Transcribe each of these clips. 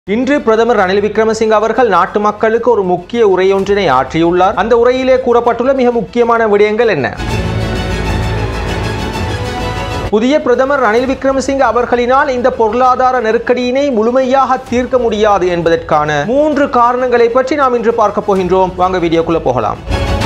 இன்று பிரதமர் ரணில் விக்ரமசிங்க அவர்கள் நாட்டு மக்களுக்கு ஒரு முக்கிய உரையொன்றினை ஆற்றியுள்ளார் அந்த உரையிலே கூறப்பட்டுள்ள மிக முக்கியமான விடயங்கள் என்ன புதிய பிரதமர் ரணில் விக்ரமசிங்க அவர்களினால் இந்த பொருளாதார நெருக்கடியினை முழுமையாக தீர்க்க முடியாது என்பதற்கான மூன்று காரணங்களை பற்றி நாம் இன்று பார்க்க போகின்றோம் வாங்க வீடியோக்குள்ள போகலாம்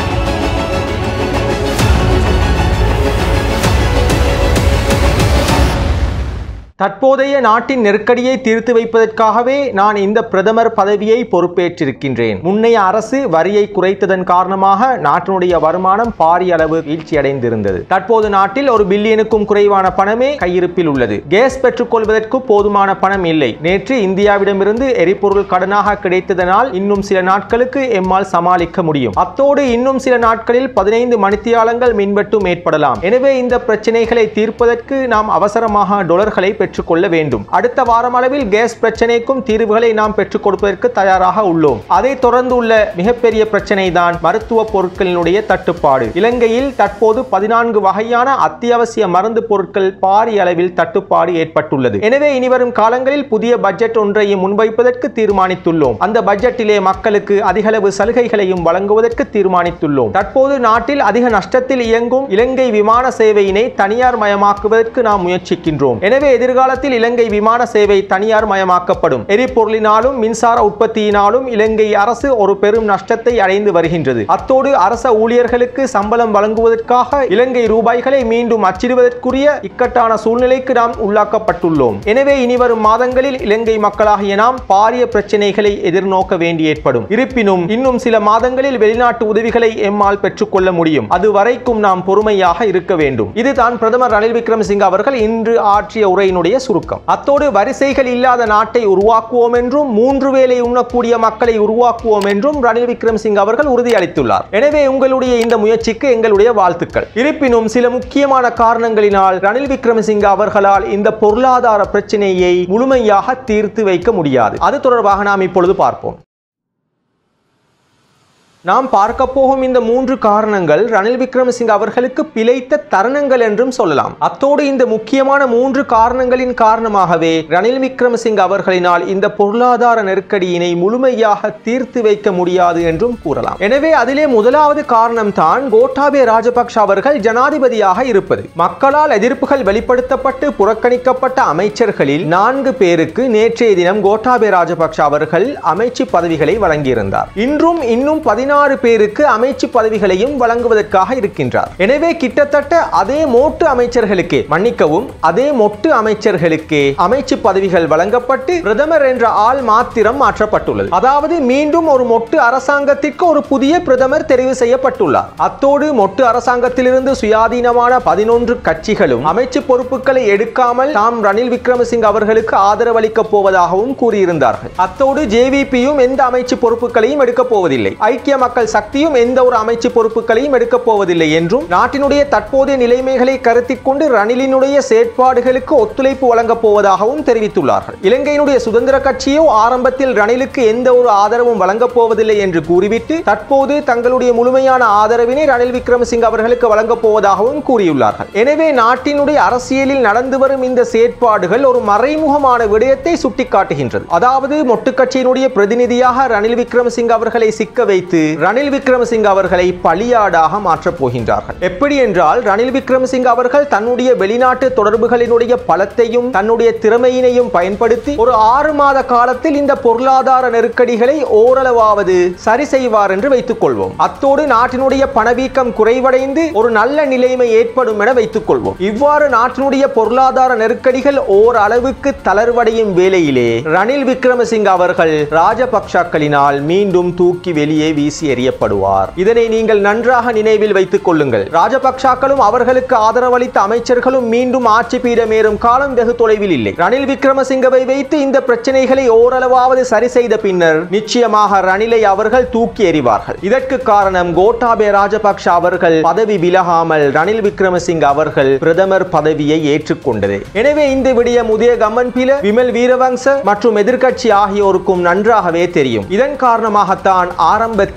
தற்போதைய நாட்டின் நெருக்கடியை தீர்த்து வைப்பதற்காகவே நான் இந்த பிரதமர் பதவியை பொறுப்பேற்றிருக்கின்றேன் முன்னைய அரசு வரியை குறைத்ததன் காரணமாக நாட்டினுடைய வருமானம் பாரிய அளவு வீழ்ச்சியடைந்திருந்தது தற்போது நாட்டில் ஒரு பில்லியனுக்கும் குறைவான பணமே கையிருப்பில் உள்ளது கேஸ் பெற்றுக்கொள்வதற்கு போதுமான பணம் இல்லை நேற்று இந்தியாவிடமிருந்து எரிபொருள் கடனாக கிடைத்ததனால் இன்னும் சில நாட்களுக்கு எம்மால் சமாளிக்க முடியும் அத்தோடு இன்னும் சில நாட்களில் பதினைந்து மணித்தியாலங்கள் மின்வெட்டும் ஏற்படலாம் எனவே இந்த பிரச்சனைகளை தீர்ப்பதற்கு நாம் அவசரமாக டொலர்களை பெற்றுக்கொள்ள வேண்டும் அடுத்த வாரம் அளவில் கேஸ் பிரச்சனைக்கும் தீர்வுகளை நாம் பெற்றுக் கொடுப்பதற்கு தயாராக உள்ளோம் அதை தொடர்ந்து உள்ள மிகப்பெரிய பிரச்சனை தான் மருத்துவ பொருட்களினுடைய தட்டுப்பாடு இலங்கையில் தற்போது பதினான்கு வகையான அத்தியாவசிய மருந்து பொருட்கள் பாரிய அளவில் தட்டுப்பாடு ஏற்பட்டுள்ளது எனவே இனிவரும் காலங்களில் புதிய பட்ஜெட் ஒன்றையும் முன்வைப்பதற்கு தீர்மானித்துள்ளோம் அந்த பட்ஜெட்டிலே மக்களுக்கு அதிகளவு சலுகைகளையும் வழங்குவதற்கு தீர்மானித்துள்ளோம் தற்போது நாட்டில் அதிக நஷ்டத்தில் இயங்கும் இலங்கை விமான சேவையினை தனியார் மயமாக்குவதற்கு நாம் முயற்சிக்கின்றோம் எனவே எதிர்காலத்தில் இலங்கை விமான சேவை தனியார் மயமாக்கப்படும் எரிபொருளினாலும் மின்சார உற்பத்தியினாலும் இலங்கை அரசு ஒரு பெரும் நஷ்டத்தை அடைந்து வருகின்றது அத்தோடு அரச ஊழியர்களுக்கு சம்பளம் வழங்குவதற்காக இலங்கை ரூபாய்களை மீண்டும் அச்சிடுவதற்குரிய இக்கட்டான சூழ்நிலைக்கு நாம் உள்ளாக்கப்பட்டுள்ளோம் எனவே இனிவரும் மாதங்களில் இலங்கை மக்களாகிய நாம் பாரிய பிரச்சனைகளை எதிர்நோக்க வேண்டி ஏற்படும் இருப்பினும் இன்னும் சில மாதங்களில் வெளிநாட்டு உதவிகளை எம்மால் பெற்றுக்கொள்ள முடியும் அது வரைக்கும் நாம் பொறுமையாக இருக்க வேண்டும் இதுதான் பிரதமர் ரணில் விக்ரமசிங்க அவர்கள் இன்று ஆற்றிய உரையினுடைய சுருக்கம் அத்தோடு வரிசைகள் இல்லாத நாட்டை உருவாக்குவோம் என்றும் மூன்று வேளை உண்ணக்கூடிய மக்களை உருவாக்குவோம் என்றும் ரணில் விக்ரமசிங்க அவர்கள் உறுதியளித்துள்ளார் எனவே உங்களுடைய இந்த முயற்சிக்கு எங்களுடைய வாழ்த்துக்கள் இருப்பினும் சில முக்கியமான காரணங்களினால் ரணில் விக்ரமசிங்க அவர்களால் இந்த பொருளாதார பிரச்சனையை முழுமையாக தீர்த்து வைக்க முடியாது அது தொடர்பாக நாம் இப்பொழுது பார்ப்போம் நாம் பார்க்க போகும் இந்த மூன்று காரணங்கள் ரணில் விக்ரமசிங்க அவர்களுக்கு பிழைத்த தருணங்கள் என்றும் சொல்லலாம் அத்தோடு இந்த முக்கியமான மூன்று காரணங்களின் காரணமாகவே ரணில் விக்ரமசிங்க அவர்களினால் இந்த பொருளாதார நெருக்கடியினை முழுமையாக தீர்த்து வைக்க முடியாது என்றும் கூறலாம் எனவே அதிலே முதலாவது காரணம் தான் கோட்டாபே ராஜபக்ஷ அவர்கள் ஜனாதிபதியாக இருப்பது மக்களால் எதிர்ப்புகள் வெளிப்படுத்தப்பட்டு புறக்கணிக்கப்பட்ட அமைச்சர்களில் நான்கு பேருக்கு நேற்றைய தினம் கோட்டாபே ராஜபக்ஷ அவர்கள் அமைச்சு பதவிகளை வழங்கியிருந்தார் இன்றும் இன்னும் பதினாறு பதினாறு பேருக்கு அமைச்சு பதவிகளையும் வழங்குவதற்காக இருக்கின்றார் எனவே கிட்டத்தட்ட அதே மோட்டு அமைச்சர்களுக்கே மன்னிக்கவும் அதே மொட்டு அமைச்சர்களுக்கே அமைச்சு பதவிகள் வழங்கப்பட்டு பிரதமர் என்ற ஆள் மாத்திரம் மாற்றப்பட்டுள்ளது அதாவது மீண்டும் ஒரு மொட்டு அரசாங்கத்திற்கு ஒரு புதிய பிரதமர் தெரிவு செய்யப்பட்டுள்ளார் அத்தோடு மொட்டு அரசாங்கத்திலிருந்து சுயாதீனமான பதினொன்று கட்சிகளும் அமைச்சு பொறுப்புகளை எடுக்காமல் தாம் ரணில் விக்ரமசிங்க அவர்களுக்கு ஆதரவளிக்க போவதாகவும் கூறியிருந்தார்கள் அத்தோடு ஜேவிபியும் எந்த அமைச்சு பொறுப்புகளையும் எடுக்கப் போவதில்லை ஐக்கிய மக்கள் சக்தியும் எந்த ஒரு அமைச்சு பொறுப்புகளையும் எடுக்கப் போவதில்லை என்றும் நாட்டினுடைய தற்போதைய நிலைமைகளை கருத்தில் கொண்டு ரணிலினுடைய செயற்பாடுகளுக்கு ஒத்துழைப்பு வழங்கப் போவதாகவும் தெரிவித்துள்ளார்கள் இலங்கையினுடைய சுதந்திர கட்சியோ ஆரம்பத்தில் ரணிலுக்கு எந்த ஒரு ஆதரவும் வழங்கப் போவதில்லை என்று கூறிவிட்டு தற்போது தங்களுடைய முழுமையான ஆதரவினை ரணில் விக்ரமசிங்க அவர்களுக்கு வழங்கப் போவதாகவும் கூறியுள்ளார்கள் எனவே நாட்டினுடைய அரசியலில் நடந்து வரும் இந்த செயற்பாடுகள் ஒரு மறைமுகமான விடயத்தை சுட்டிக்காட்டுகின்றது அதாவது மொட்டு கட்சியினுடைய பிரதிநிதியாக ரணில் விக்ரமசிங்க அவர்களை சிக்க வைத்து ரணில் விக்ரமசிங்க அவர்களை பலியாடாக மாற்றப் போகின்றார்கள் எப்படி என்றால் ரணில் விக்ரமசிங்க அவர்கள் தன்னுடைய வெளிநாட்டு தொடர்புகளினுடைய பலத்தையும் தன்னுடைய திறமையினையும் பயன்படுத்தி ஒரு ஆறு மாத காலத்தில் இந்த பொருளாதார நெருக்கடிகளை ஓரளவாவது சரி செய்வார் என்று வைத்துக் கொள்வோம் அத்தோடு நாட்டினுடைய பணவீக்கம் குறைவடைந்து ஒரு நல்ல நிலைமை ஏற்படும் என வைத்துக் கொள்வோம் இவ்வாறு நாட்டினுடைய பொருளாதார நெருக்கடிகள் ஓரளவுக்கு தளர்வடையும் வேளையிலே ரணில் விக்ரமசிங்க அவர்கள் ராஜபக்ஷக்களினால் மீண்டும் தூக்கி வெளியே வீசி எறியப்படுவார் இதனை நீங்கள் நன்றாக நினைவில் வைத்துக் கொள்ளுங்கள் ராஜபக்சாக்களும் அவர்களுக்கு ஆதரவளித்த அமைச்சர்களும் மீண்டும் ஆட்சி பீடமேறும் காலம் வெகு தொலைவில் இல்லை ரணில் விக்ரமசிங்கவை வைத்து இந்த பிரச்சனைகளை ஓரளவாவது சரி செய்த பின்னர் நிச்சயமாக ரணிலை அவர்கள் தூக்கி எறிவார்கள் இதற்கு காரணம் கோட்டாபே ராஜபக்ஷ அவர்கள் பதவி விலகாமல் ரணில் விக்ரமசிங்க அவர்கள் பிரதமர் பதவியை ஏற்றுக்கொண்டது எனவே இந்த விடயம் உதய கம்மன்பில விமல் வீரவங்ச மற்றும் எதிர்க்கட்சி ஆகியோருக்கும் நன்றாகவே தெரியும் இதன் காரணமாகத்தான் ஆரம்பத்தில்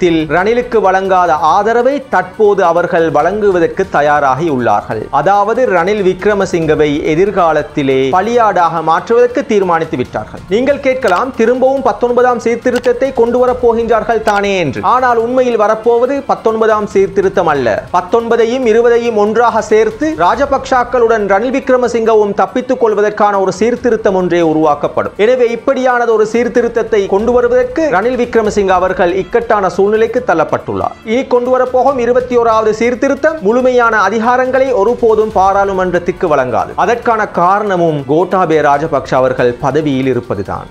காலத்தில் ரணிலுக்கு வழங்காத ஆதரவை தற்போது அவர்கள் வழங்குவதற்கு தயாராகி உள்ளார்கள் அதாவது ரணில் விக்ரமசிங்கவை எதிர்காலத்திலே பலியாடாக மாற்றுவதற்கு தீர்மானித்து விட்டார்கள் நீங்கள் கேட்கலாம் திரும்பவும் பத்தொன்பதாம் சீர்திருத்தத்தை கொண்டு வரப் போகின்றார்கள் தானே என்று ஆனால் உண்மையில் வரப்போவது பத்தொன்பதாம் சீர்திருத்தம் அல்ல பத்தொன்பதையும் இருபதையும் ஒன்றாக சேர்த்து ராஜபக்ஷாக்களுடன் ரணில் விக்ரமசிங்கவும் தப்பித்துக் கொள்வதற்கான ஒரு சீர்திருத்தம் ஒன்றே உருவாக்கப்படும் எனவே இப்படியானது ஒரு சீர்திருத்தத்தை கொண்டு வருவதற்கு ரணில் விக்ரமசிங்க அவர்கள் இக்கட்டான சூழ்நிலைக்கு தள்ளப்பட்டுள்ளார் இனி கொண்டு வரப்போகும் இருபத்தி ஓராவது சீர்திருத்தம் முழுமையான அதிகாரங்களை ஒருபோதும் பாராளுமன்றத்திற்கு வழங்காது அதற்கான காரணமும் கோட்டாபே ராஜபக்ஷ அவர்கள் பதவியில் இருப்பதுதான்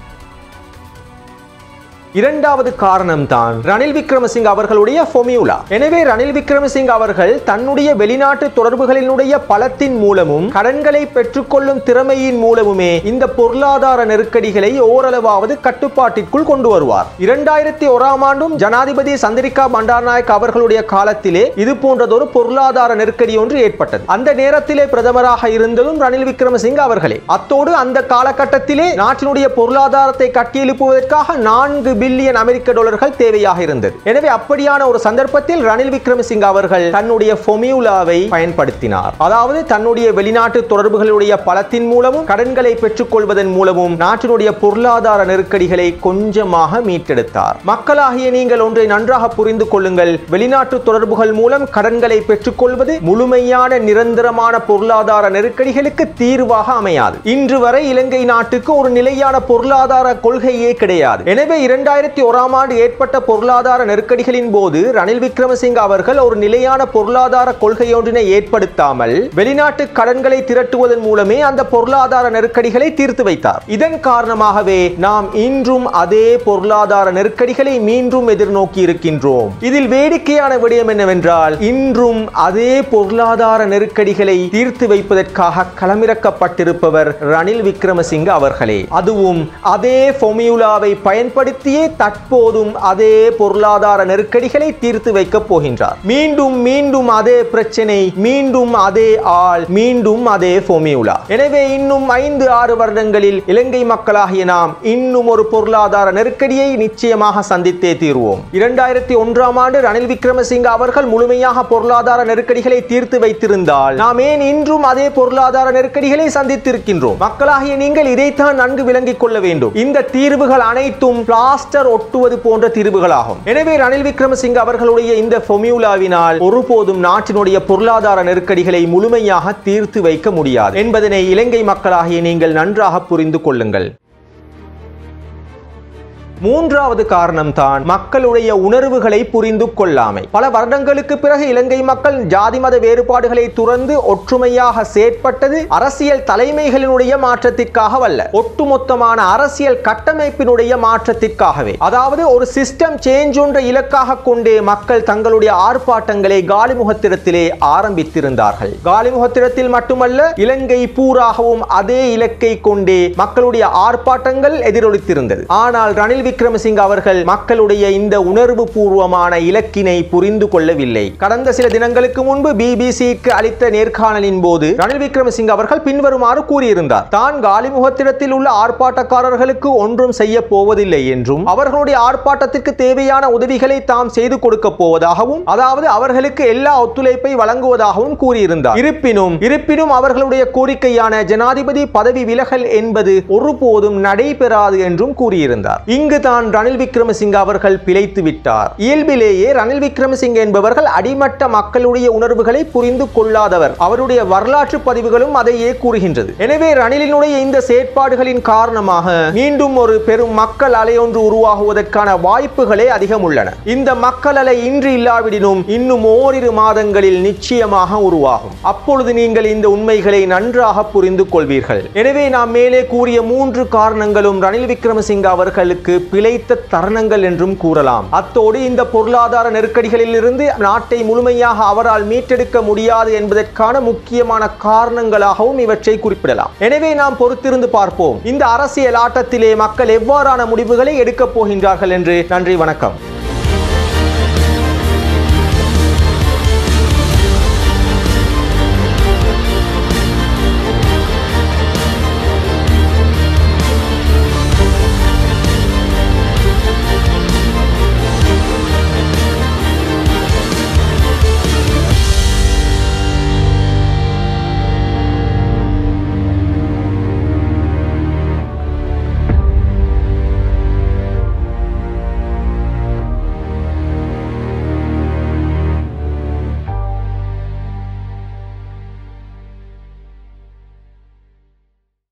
இரண்டாவது காரணம் தான் ரணில் விக்ரமசிங்க அவர்களுடைய ஃபொமியூலா எனவே ரணில் விக்ரமசிங்க அவர்கள் தன்னுடைய வெளிநாட்டு தொடர்புகளினுடைய பலத்தின் மூலமும் கடன்களை பெற்றுக்கொள்ளும் திறமையின் மூலமுமே இந்த பொருளாதார நெருக்கடிகளை ஓரளவாவது கட்டுப்பாட்டிற்குள் கொண்டு வருவார் இரண்டாயிரத்தி ஓராம் ஆண்டும் ஜனாதிபதி சந்திரிகா பண்டாரநாயக் அவர்களுடைய காலத்திலே இது போன்றதொரு பொருளாதார நெருக்கடி ஒன்று ஏற்பட்டது அந்த நேரத்திலே பிரதமராக இருந்ததும் ரணில் விக்ரமசிங்க அவர்களே அத்தோடு அந்த காலகட்டத்திலே நாட்டினுடைய பொருளாதாரத்தை கட்டியெழுப்புவதற்காக நான்கு பில்லியன் அமெரிக்க டாலர்கள் தேவையாக இருந்தது எனவே அப்படியான ஒரு சந்தர்ப்பத்தில் ரணில் விக்ரமசிங்க அவர்கள் தன்னுடைய ஃபொமியூலாவை பயன்படுத்தினார் அதாவது தன்னுடைய வெளிநாட்டு தொடர்புகளுடைய பலத்தின் மூலமும் கடன்களை பெற்றுக்கொள்வதன் மூலமும் நாட்டினுடைய பொருளாதார நெருக்கடிகளை கொஞ்சமாக மீட்டெடுத்தார் மக்களாகிய நீங்கள் ஒன்றை நன்றாக புரிந்து கொள்ளுங்கள் வெளிநாட்டு தொடர்புகள் மூலம் கடன்களை பெற்றுக்கொள்வது முழுமையான நிரந்தரமான பொருளாதார நெருக்கடிகளுக்கு தீர்வாக அமையாது இன்று வரை இலங்கை நாட்டுக்கு ஒரு நிலையான பொருளாதார கொள்கையே கிடையாது எனவே இரண்டாயிரத்தி ஓராம் ஆண்டு ஏற்பட்ட பொருளாதார நெருக்கடிகளின் போது ரணில் விக்ரமசிங்க அவர்கள் ஒரு நிலையான பொருளாதார கொள்கையொன்றினை ஏற்படுத்தாமல் வெளிநாட்டு கடன்களை திரட்டுவதன் மூலமே அந்த பொருளாதார நெருக்கடிகளை தீர்த்து வைத்தார் இதன் காரணமாகவே நாம் இன்றும் அதே பொருளாதார நெருக்கடிகளை மீண்டும் எதிர்நோக்கி இருக்கின்றோம் இதில் வேடிக்கையான விடயம் என்னவென்றால் இன்றும் அதே பொருளாதார நெருக்கடிகளை தீர்த்து வைப்பதற்காக களமிறக்கப்பட்டிருப்பவர் ரணில் விக்ரமசிங்க அவர்களே அதுவும் அதே ஃபொமியூலாவை பயன்படுத்தியே தற்போதும் அதே பொருளாதார நெருக்கடிகளை தீர்த்து வைக்கப் போகின்றார் மீண்டும் மீண்டும் அதே பிரச்சனை மீண்டும் அதே ஆள் மீண்டும் அதே ஃபோமியூலா எனவே இன்னும் ஐந்து ஆறு வருடங்களில் இலங்கை மக்களாகிய நாம் இன்னும் ஒரு பொருளாதார நெருக்கடியை நிச்சயமாக சந்தித்தே தீர்வோம் இரண்டாயிரத்தி ஒன்றாம் ஆண்டு ரணில் விக்ரமசிங்க அவர்கள் முழுமையாக பொருளாதார நெருக்கடிகளை தீர்த்து வைத்திருந்தால் நாம் ஏன் இன்றும் அதே பொருளாதார நெருக்கடிகளை சந்தித்திருக்கின்றோம் மக்களாகிய நீங்கள் இதைத்தான் நன்கு விளங்கிக் கொள்ள வேண்டும் இந்த தீர்வுகள் அனைத்தும் பிளாஸ்டர் ஒட்டுவது போன்ற தீர்வுகளாகும் எனவே ரணில் விக்ரமசிங்க அவர்களுடைய இந்த ஃபொமியூலாவினால் ஒருபோதும் நாட்டினுடைய பொருளாதார நெருக்கடிகளை முழுமையாக தீர்த்து வைக்க முடியாது என்பதனை இலங்கை மக்களாகிய நீங்கள் நன்றாக புரிந்து கொள்ளுங்கள் மூன்றாவது காரணம் தான் மக்களுடைய உணர்வுகளை புரிந்து கொள்ளாமை பல வருடங்களுக்கு பிறகு இலங்கை மக்கள் ஜாதி மத வேறுபாடுகளை துறந்து ஒற்றுமையாக செயற்பட்டது அரசியல் தலைமைகளினுடைய மாற்றத்திற்காகவல்ல ஒட்டுமொத்தமான அரசியல் கட்டமைப்பினுடைய மாற்றத்திற்காகவே அதாவது ஒரு சிஸ்டம் சேஞ்ச் ஒன்றை இலக்காக கொண்டே மக்கள் தங்களுடைய ஆர்ப்பாட்டங்களை காலிமுகத்திடத்திலே ஆரம்பித்திருந்தார்கள் காலிமுகத்திடத்தில் மட்டுமல்ல இலங்கை பூராகவும் அதே இலக்கை கொண்டே மக்களுடைய ஆர்ப்பாட்டங்கள் எதிரொலித்திருந்தது ஆனால் ரணில் விக்ரமசிங்க அவர்கள் மக்களுடைய இந்த உணர்வு பூர்வமான இலக்கினை புரிந்து கொள்ளவில்லை கடந்த சில தினங்களுக்கு முன்பு பிபிசிக்கு அளித்த நேர்காணலின் போது ரணில் விக்ரமசிங்க அவர்கள் பின்வருமாறு கூறியிருந்தார் தான் காலிமுகத்திடத்தில் உள்ள ஆர்ப்பாட்டக்காரர்களுக்கு ஒன்றும் செய்ய போவதில்லை என்றும் அவர்களுடைய ஆர்ப்பாட்டத்திற்கு தேவையான உதவிகளை தாம் செய்து கொடுக்க போவதாகவும் அதாவது அவர்களுக்கு எல்லா ஒத்துழைப்பை வழங்குவதாகவும் கூறியிருந்தார் இருப்பினும் இருப்பினும் அவர்களுடைய கோரிக்கையான ஜனாதிபதி பதவி விலகல் என்பது ஒருபோதும் நடைபெறாது என்றும் கூறியிருந்தார் இங்கு தான் ரணில் விக்ரமசிங்க அவர்கள் பிழைத்து விட்டார் இயல்பிலேயே ரணில் விக்ரமசிங்க என்பவர்கள் அடிமட்ட மக்களுடைய உணர்வுகளை புரிந்து கொள்ளாதவர் அவருடைய வரலாற்று பதிவுகளும் அதையே கூறுகின்றது எனவே ரணிலினுடைய இந்த செயற்பாடுகளின் காரணமாக மீண்டும் ஒரு பெரும் மக்கள் அலை ஒன்று உருவாகுவதற்கான வாய்ப்புகளே அதிகம் உள்ளன இந்த மக்கள் அலை இன்று இல்லாவிடினும் இன்னும் ஓரிரு மாதங்களில் நிச்சயமாக உருவாகும் அப்பொழுது நீங்கள் இந்த உண்மைகளை நன்றாக புரிந்து கொள்வீர்கள் எனவே நாம் மேலே கூறிய மூன்று காரணங்களும் ரணில் விக்ரமசிங்க அவர்களுக்கு பிழைத்த தருணங்கள் என்றும் கூறலாம் அத்தோடு இந்த பொருளாதார நெருக்கடிகளில் இருந்து நாட்டை முழுமையாக அவரால் மீட்டெடுக்க முடியாது என்பதற்கான முக்கியமான காரணங்களாகவும் இவற்றை குறிப்பிடலாம் எனவே நாம் பொறுத்திருந்து பார்ப்போம் இந்த அரசியல் ஆட்டத்திலே மக்கள் எவ்வாறான முடிவுகளை எடுக்கப் போகின்றார்கள் என்று நன்றி வணக்கம்